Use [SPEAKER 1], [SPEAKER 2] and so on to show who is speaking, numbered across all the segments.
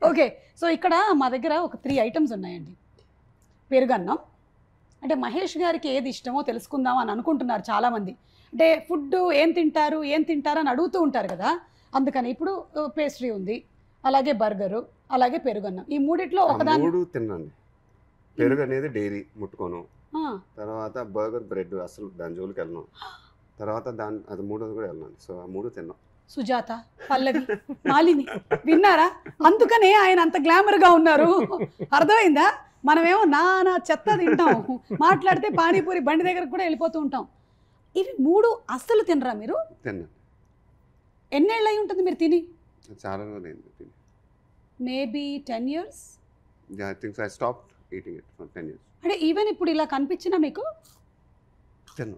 [SPEAKER 1] Okay so ఇక్కడ మా దగ్గర ఒక త్రీ ఐటమ్స్ ఉన్నాయండి పెరుగన్నం అంటే మహేష్ గారికి ఏది ఇష్టమో తెలుసుకుందాం అని అనుకుంటున్నారు చాలామంది అంటే ఫుడ్ ఏం తింటారు ఏం తింటారు అని అడుగుతూ ఉంటారు కదా అందుకని ఇప్పుడు పేస్ట్రీ ఉంది అలాగే బర్గరు అలాగే పెరుగన్నం ఈ మూడిట్లో
[SPEAKER 2] ఆ
[SPEAKER 1] ఒకదాని
[SPEAKER 2] మూడు తిన్నాండి పెరుగు అనేది డైలీ ముట్టుకోను
[SPEAKER 1] ఆ,
[SPEAKER 2] తర్వాత బర్గర్ బ్రెడ్ అసలు దాని జోలికి వెళ్ళను తర్వాత దాని అది మూడోది కూడా వెళ్ళను సో ఆ మూడు తిన్నాం
[SPEAKER 1] సుజాత పల్లవి మాలిని విన్నారా అందుకనే ఆయన అంత గ్లామర్గా ఉన్నారు అర్థమైందా మనమేమో నానా చెత్త తింటాం మాట్లాడితే పానీపూరి బండి దగ్గరకు కూడా వెళ్ళిపోతూ ఉంటాం ఇవి మూడు అస్సలు తినరా మీరు
[SPEAKER 2] తిన్నాను
[SPEAKER 1] ఎన్నేళ్ళు అయి ఉంటుంది మీరు తిని
[SPEAKER 2] చాలా రోజులైంది తిని
[SPEAKER 1] maybe ten years
[SPEAKER 2] I think I stop eating it for ten years
[SPEAKER 1] అంటే ఈవెన్ ఇప్పుడు ఇలా కనిపించినా మీకు
[SPEAKER 2] తిన్నాం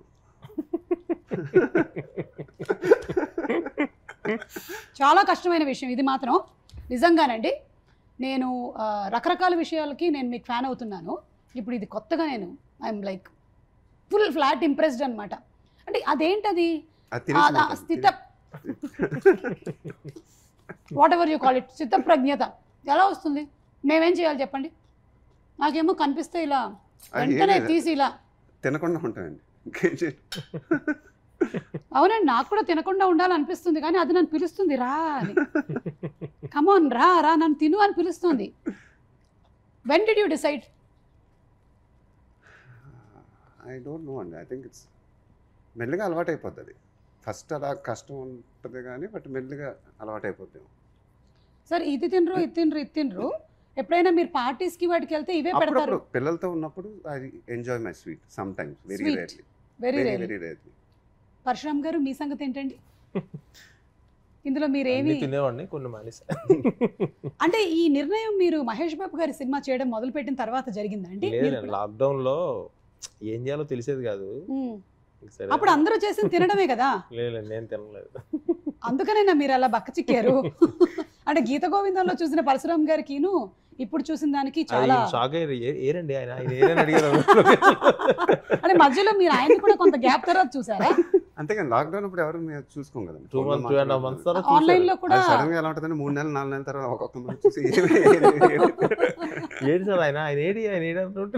[SPEAKER 1] చాలా కష్టమైన విషయం ఇది మాత్రం నిజంగానండి నేను ఆ, రకరకాల విషయాలకి నేను మీకు ఫ్యాన్ అవుతున్నాను ఇప్పుడు ఇది కొత్తగా నేను I'm like full flat impressed అనమాట అంటే అదేంటది
[SPEAKER 2] అది
[SPEAKER 1] ఆ- ఆ
[SPEAKER 2] తినేసి
[SPEAKER 1] స్థిత whatever you call it స్థిత ప్రజ్ఞత ఎలా వస్తుంది మేమేం చేయాలి చెప్పండి నాకేమో కనిపిస్తే ఇలా
[SPEAKER 2] అది ఏం
[SPEAKER 1] వెంటనే
[SPEAKER 2] లేదు.
[SPEAKER 1] తీసి ఇలా
[SPEAKER 2] తినకుండా ఉంటానండి ఇంకేం చేయ
[SPEAKER 1] అవునండి నాకు కూడా తినకుండా ఉండాలనిపిస్తుంది కానీ అది నన్ను పిలుస్తుంది రా అని కమాన్ రా రా నన్ను తిను అని పిలుస్తుంది when did you decide
[SPEAKER 2] I don't know అండి ఐ థింక్ ఇట్స్ మెల్లిగా అలవాటు అయిపోతుంది ఫస్ట్ అలా కష్టం ఉంటుంది కానీ బట్ మెల్లిగా అలవాటు అయిపోతాం
[SPEAKER 1] సార్ ఇది తినరు ఇది తినరు ఇది తినరు ఎప్పుడైనా మీరు పార్టీస్కి వాటికి వెళ్తే ఇవే పెడతారు
[SPEAKER 2] అప్పుడప్పుడు పిల్లలతో ఉన్నప్పుడు I enjoy my sweet sometimes very
[SPEAKER 1] Sweet.
[SPEAKER 2] Rarely
[SPEAKER 1] very
[SPEAKER 2] very
[SPEAKER 1] rare
[SPEAKER 2] very rarely
[SPEAKER 1] Parashuram గారు మీ సంగతి ఏంటండి ఇందులో మీరేమి
[SPEAKER 3] అన్ని తినేవాడిని కొన్ని మానేసా
[SPEAKER 1] అంటే ఈ నిర్ణయం మీరు మహేష్ బాబు గారి సినిమా చేయడం మొదలుపెట్టిన తర్వాత జరిగిందండి
[SPEAKER 3] లేదు లాక్డౌన్ లో ఏం చేయాలో తెలిసేది కాదు సరే
[SPEAKER 1] అప్పుడు అందరూ చేసింది తినడమే కదా
[SPEAKER 3] లేదు నేను తినలేదు
[SPEAKER 1] అందుకనేనా మీరు అలా బక్క చిక్కారు అంటే గీత గోవిందంలో చూసిన పరశురామ్ గారికిను ఇప్పుడు చూసిన దానికి చాలా
[SPEAKER 3] షాక్ అయ్యారు ఏ- ఏరండి ఆయన ఆయన ఏరని అడిగారు
[SPEAKER 1] అంటే మధ్యలో మీరు ఆయన కూడా కొంత గ్యాప్ తర్వాత చూసారా
[SPEAKER 2] అంతేగాని లాక్డౌన్ అప్పుడు ఎవరు మేము చూసుకోం కదా
[SPEAKER 3] two months two and half months తర్వాత
[SPEAKER 1] ఆన్లైన్ లో కూడా
[SPEAKER 2] సడన్ గా ఎలా ఉంటుందంటే మూడు నెలలు నాలుగు నెలల తర్వాత ఒక్కొక్క మంది చూసి ఏమి- ఏమి- ఏమి-
[SPEAKER 3] ఏడు సార్ ఆయన ఆయన ఏడి ఆయన ఏడి అంటుంటే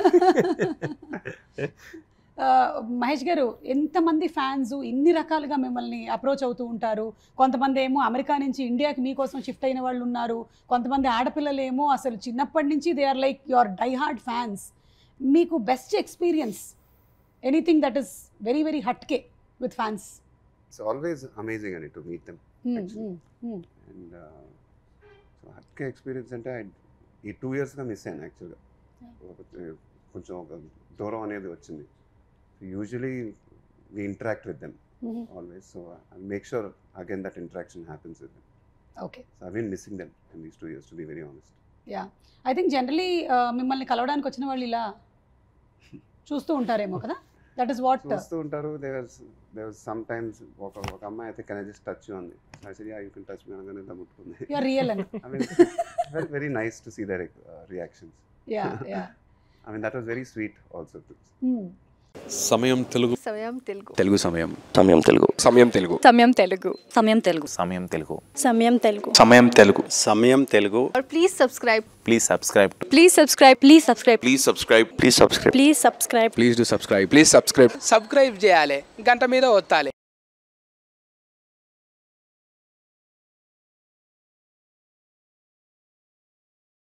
[SPEAKER 1] ఆ, మహేష్ గారు ఎంతమంది ఫ్యాన్స్ ఇన్ని రకాలుగా మిమ్మల్ని అప్రోచ్ అవుతూ ఉంటారు కొంతమంది ఏమో అమెరికా నుంచి ఇండియాకి మీకోసం షిఫ్ట్ అయిన వాళ్ళు ఉన్నారు కొంతమంది ఆడపిల్లలు ఏమో అసలు చిన్నప్పటి నుంచి they are like your die hard fans మీకు best experience anything that is very very హట్కే with fans
[SPEAKER 2] it's always amazing అని to meet them and so హట్కే ఎక్స్పీరియన్స్ అంటే I- ఈ టూ ఇయర్స్గా మిస్ అయ్యాను యాక్చువల్గా కొంచెం ఒక దూరం అనేది వచ్చింది usually we interact with them always so I make sure again that interaction happens with them
[SPEAKER 1] okay
[SPEAKER 2] so I been missing them in these two years to be very honest
[SPEAKER 1] I think generally మిమ్మల్ని కలవడానికి వచ్చిన వాళ్ళు ఇలా చూస్తూ ఉంటారేమో కదా that is what
[SPEAKER 2] చూస్తూ ఉంటారు దేవర్ దేవర్ సమ్ టైమ్స్ ఒక ఒక అమ్మాయి అయితే కెన్ జస్ట్ టచ్ ఉంది సరే యూ కెన్ టచ్ మీ అనగానే ఇలా ముట్టుకుంది
[SPEAKER 1] యువర్ రియల్ అని
[SPEAKER 2] I mean very very nice to see their reactions
[SPEAKER 1] yeah yeah
[SPEAKER 2] I mean that was very sweet also
[SPEAKER 4] సమయం తెలుగు
[SPEAKER 5] సమయం తెలుగు
[SPEAKER 4] తెలుగు సమయం
[SPEAKER 6] సమయం తెలుగు
[SPEAKER 4] సమయం తెలుగు
[SPEAKER 5] సమయం తెలుగు
[SPEAKER 7] సమయం తెలుగు
[SPEAKER 8] సమయం తెలుగు
[SPEAKER 7] సమయం తెలుగు
[SPEAKER 8] సమయం తెలుగు
[SPEAKER 6] సమయం తెలుగు
[SPEAKER 5] और please subscribe
[SPEAKER 8] please subscribe
[SPEAKER 7] please subscribe please subscribe
[SPEAKER 4] please subscribe
[SPEAKER 6] please subscribe
[SPEAKER 7] please subscribe
[SPEAKER 4] please do subscribe please subscribe
[SPEAKER 9] subscribe చేయాలి గంట మీద ఒత్తాలి